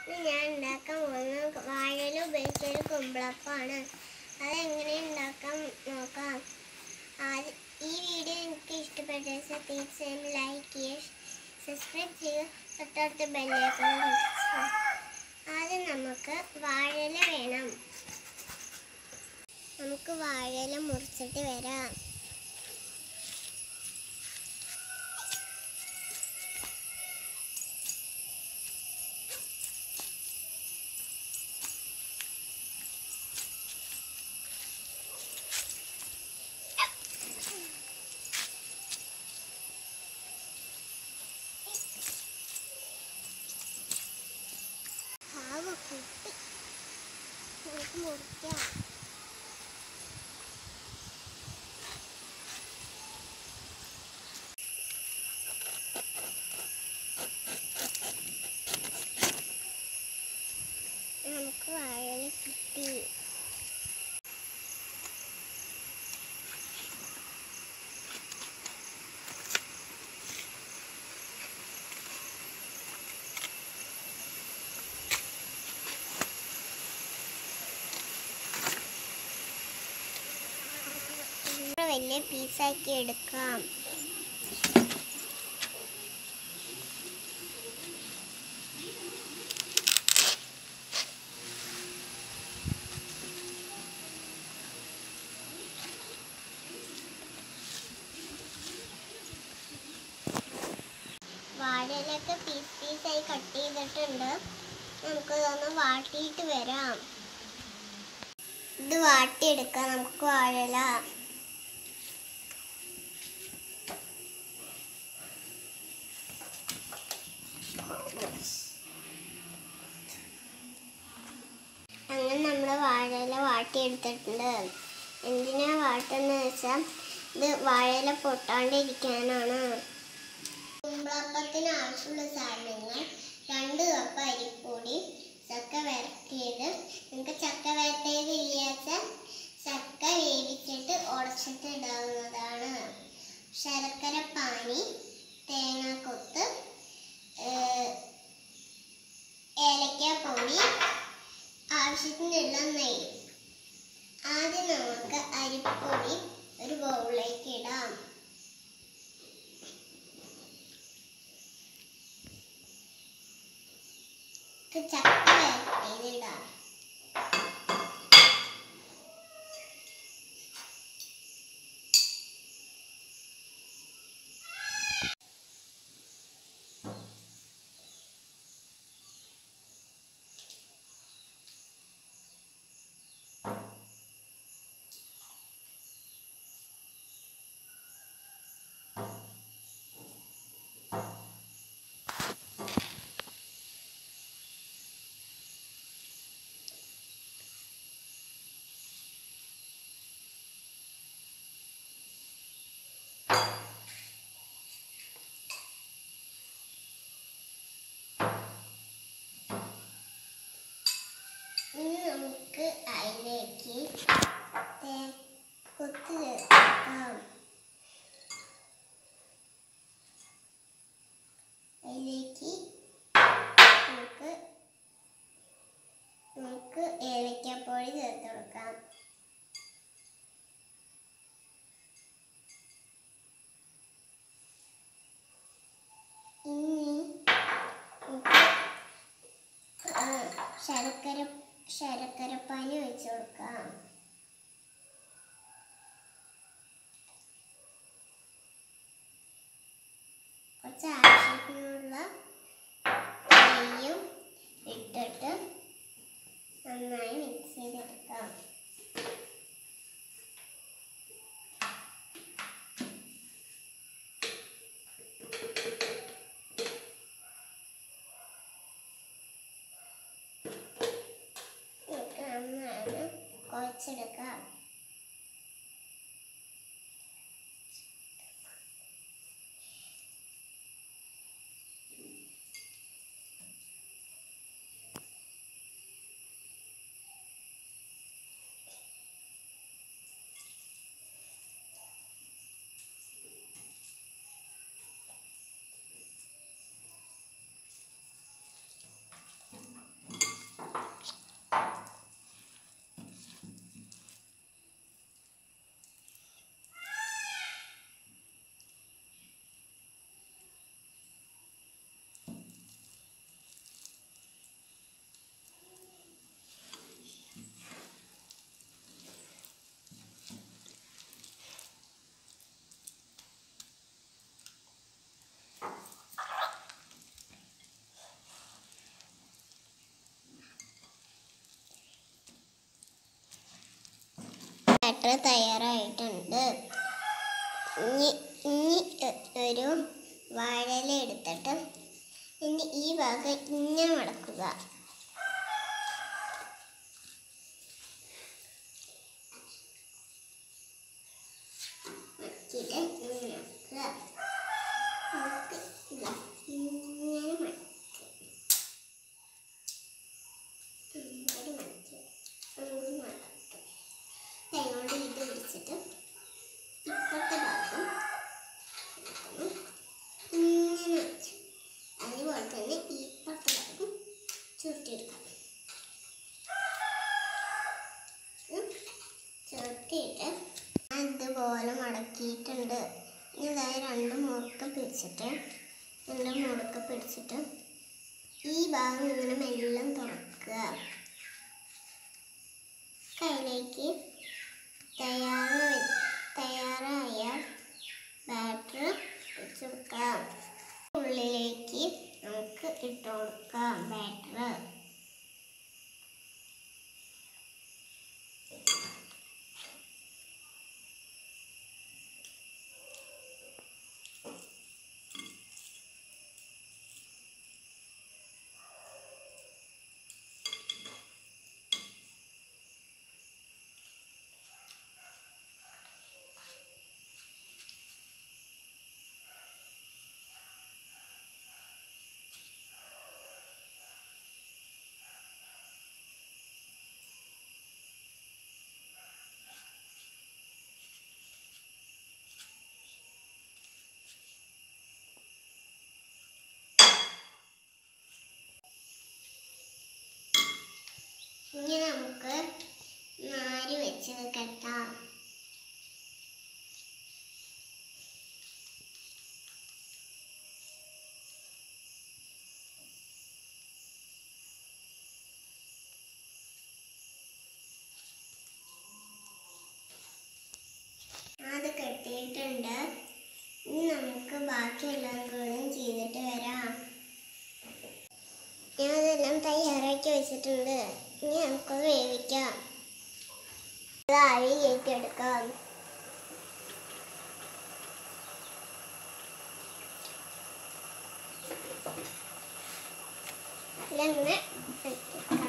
ഇത് ഞാൻ ഉണ്ടാക്കാൻ പോകുന്നത് വാഴയില ഉപയോഗിച്ചൊരു കുമ്പളപ്പമാണ് അതെങ്ങനെ ഉണ്ടാക്കാൻ നോക്കാം ആദ്യം ഈ വീഡിയോ എനിക്ക് ഇഷ്ടപ്പെട്ട തീർച്ചയായും ലൈക്ക് ചെയ്യുക സബ്സ്ക്രൈബ് ചെയ്യുക തൊട്ടടുത്ത ബെല്ലൈക്കൺ ആദ്യം നമുക്ക് വാഴയില വേണം നമുക്ക് വാഴയില മുറിച്ചിട്ട് വരാം പാവ കുട്ടി നമുക്ക് മുറിക്കാം നമുക്ക് വാഴയില കിട്ടി ഇത്ര വലിയ പീസാക്കി എടുക്കാം വാഴയിലൊക്കെ പീസ് പീസായി കട്ട് ചെയ്തിട്ടുണ്ട് നമുക്ക് ഇതൊന്ന് വാട്ടിയിട്ട് വരാം ഇത് വാട്ടിയെടുക്കാം നമുക്ക് വാഴയില അങ്ങനെ നമ്മൾ വാഴയില വാട്ടിയെടുത്തിട്ടുണ്ട് എന്തിനാ വാട്ടെന്ന് വെച്ചാൽ ഇത് വാഴയില പൊട്ടാണ്ടിരിക്കാനാണ് കുമ്പളപ്പത്തിന് ആവശ്യമുള്ള സാധനങ്ങൾ രണ്ട് കപ്പ് അരിപ്പൊടി ചക്ക വരട്ടിയത് നിങ്ങൾക്ക് ചക്ക വരട്ടിയത് ഇല്ലാച്ച ചക്ക വേവിച്ചിട്ട് ഉടച്ചിട്ട് ഇടാവുന്നതാണ് ശർക്കര പാനി തേങ്ങാക്കൊത്ത് ഏലക്കാപ്പൊടി ആവശ്യത്തിനുള്ള നെയ്യ് ആദ്യം നമുക്ക് അരിപ്പൊടി ഒരു ബൗളിലേക്ക് ഇടാം നമുക്ക് ചക്ക വരട്ടിയതിടാം ഇനി നമുക്ക് അതിലേക്ക് തേ- കൊത്ത് ചേർക്കാം അതിലേക്ക് നമുക്ക് നമുക്ക് ഏലക്കപ്പൊടി ചേർത്ത് കൊടുക്കാം ഇനി നമുക്ക് ആ, ശർക്കര ശർക്കരപ്പാനി വെച്ച് കൊടുക്കാം കുറച്ച് ആവശ്യത്തിനുള്ള നെയ്യും ഇട്ടിട്ട് നന്നായി മിക്സ് ചെയ്തെടുക്കാം നമുക്ക് നന്നായി കുഴച്ചെടുക്കാം ബാറ്റർ തയ്യാറായിട്ടുണ്ട് ഇനി ഇനി ഒ- ഒരു വാഴയില എടുത്തിട്ട് ഇനി ഈ ഭാഗം ഇങ്ങനെ മടക്കുക മടക്കിയിട്ട് ഇങ്ങനെ മടക്കുക നമുക്ക് ഇതാ ഇങ്ങനെ മടക്കുക ഇങ്ങനെ മടക്കുക അങ്ങനെ മടക്കുക കൈകൊണ്ട് ഇത് പിടിച്ചിട്ട് ഇപ്പുറത്തെ ഭാഗം എടുക്കണം. ഇങ്ങനെ വെച്ചു അതുപോലെ തന്നെ ഇപ്പുറത്തെ ഭാഗം ചുരുട്ടിയെടുക്കാം ഉം. ചുരുട്ടിയിട്ട് ഞാൻ ഇതുപോലെ മടക്കിയിട്ടുണ്ട് ഇനി ഇതായി രണ്ട് മുറുക്ക പിടിച്ചിട്ട് രണ്ട് മുറുക്ക പിടിച്ചിട്ട് ഈ ഭാഗം ഇങ്ങനെ മെല്ലെ തുറക്കുക കയ്യിലേക്ക് തയ്യാറ് തയ്യാറായ ബാറ്റർ വെച്ച് കൊടുക്കാം ഉള്ളിലേക്ക് നമുക്ക് ഇട്ട് കൊടുക്കാം ബാറ്റർ ഇനി നമുക്ക് നാര് വെച്ച് കെട്ടാം അത് കെട്ടിയിട്ടുണ്ട് ഇനി നമുക്ക് ബാക്കിയെല്ലാം കൂടെയും ചെയ്തിട്ട് വരാം ഞാൻ അതെല്ലാം തയ്യാറാക്കി വെച്ചിട്ടുണ്ട് ഇനി നമുക്ക് വേവിക്കാം ഇത് ആവി കയറ്റിയെടുക്കാം ഇതങ്ങനെ വെക്കാം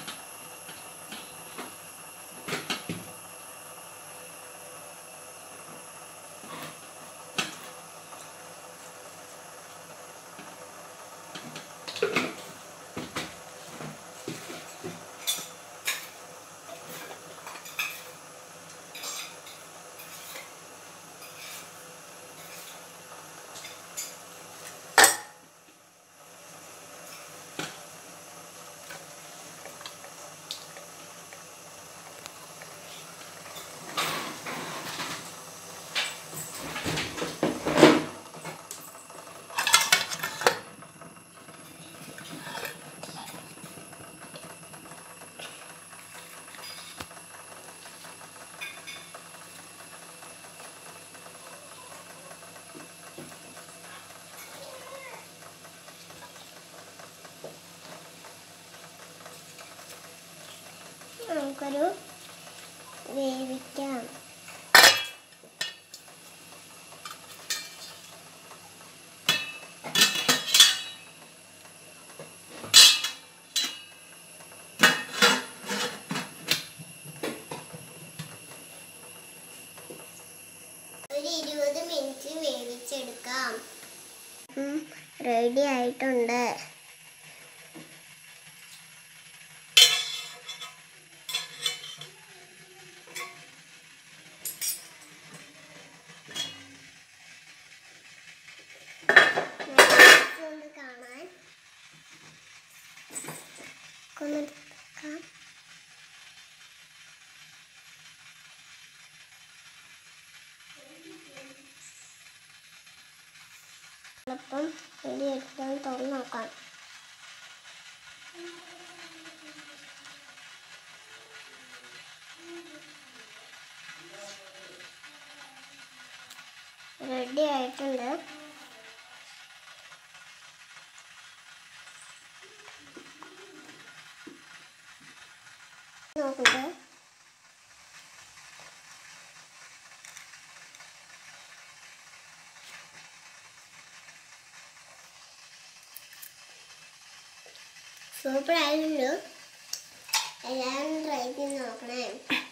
നമുക്കൊരു വേവിക്കാം ഒരു ഇരുപത് മിനിറ്റ് വേവിച്ചെടുക്കാം റെഡി ആയിട്ടുണ്ട് ഒന്ന് കാണാൻ കൊന്നെടുക്കാം അപ്പം ഇടി എടുക്കാൻ തുറന്ന് നോക്കാം റെഡി ആയിട്ടുണ്ട് നോക്കട്ടെ സൂപ്പർ ആയിരുന്നു എല്ലാവരും ട്രൈ ചെയ്ത് നോക്കണേ